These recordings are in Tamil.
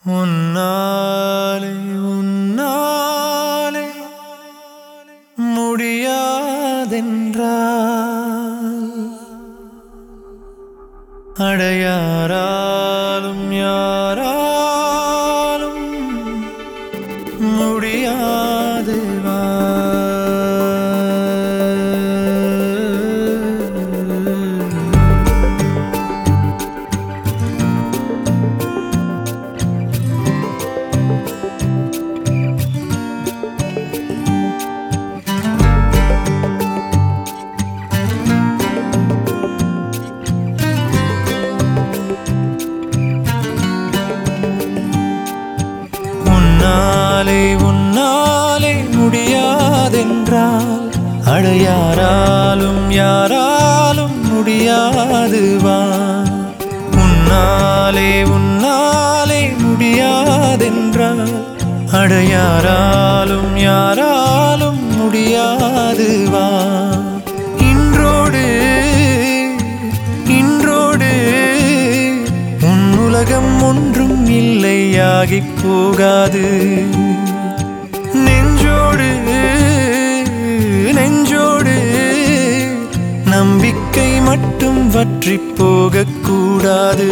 உன்னாலே உன்னாலே முடியாதென்றால் அடையாராலும் யாராலும் முடியாது வா உன்னாலே உன்னாலே முடியாதென்றால் அடையாராலும் யாராலும் முடியாது வா உன்னாலே உன்னாலே முடியாதென்றால் அடையாராலும் யாராலும் முடியாது வா இன்றோடு இன்றோடு உன் உலகம் ஒன்றும் இல்லையாகிப் போகாது நெஞ்சோடு நெஞ்சோடு நம்பிக்கை மட்டும் வற்றி போகக்கூடாது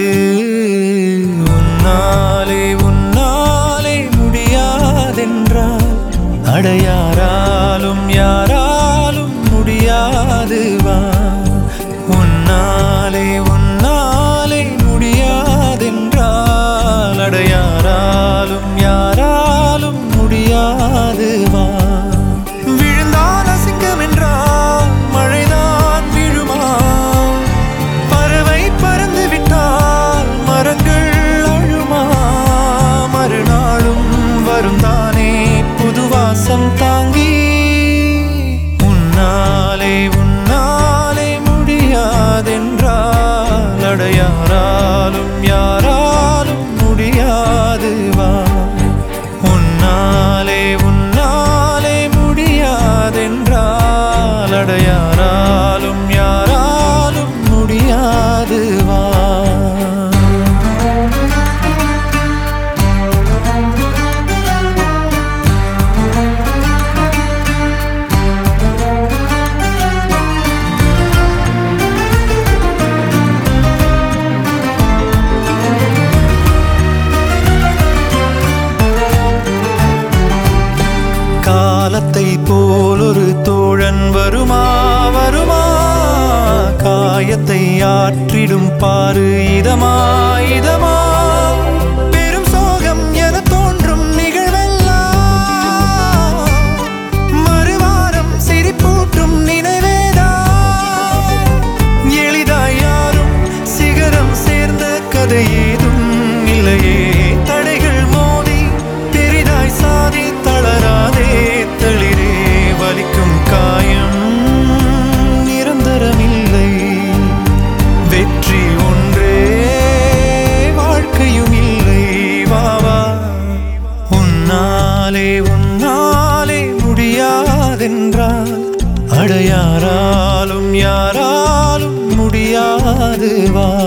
உன்னாலே உன்னாலே முடியாதென்றால் அடையாராலும் யாராலும் முடியாது வா உன்னாலே உன்னாலே முடியாதென்றால் அடையாராலும் யாராலும் முடியாது வா விழுந்தால் அசிங்கம் என்றால் மழைதான் விழுமா பறவை பறந்து விட்டால் மரங்கள் அழுமா மறுநாளும் வரும் தானே புது வாசம் தாங்கி உன்னாலே உன்னாலே முடியாதென்றால் அடையாராலும் யாராலும் முடியாது வா உன்னாலே உன்னாலே முடியாதென்றால் அடையாராலும் யாராலும் முடியாது வா காலத்தை போல் ஒரு தோழன் வருமா வருமா காயத்தை ஆற்றிடும் பாரு இதமா இதமா பெரும் சோகம் என தோன்றும் நிகழ்வெல்லாம் மறுவாரம் சிரிப்பூட்டும் நினைவேதான் எளிதாய் யாரும் சிகரம் சேர்ந்த கதை ஏதும் இல்லையே தடைகள் மோதி பெரிதாய் சாதி தளராதே தளிரே வலிக்கும் காயம் நிரந்தரமில்லை வெற்றி ஒன்றே வாழ்க்கையும் இல்லை வாவா உன்னாலே உன்னாலே முடியாதென்றால் அடையாராலும் யாராலும் முடியாது வா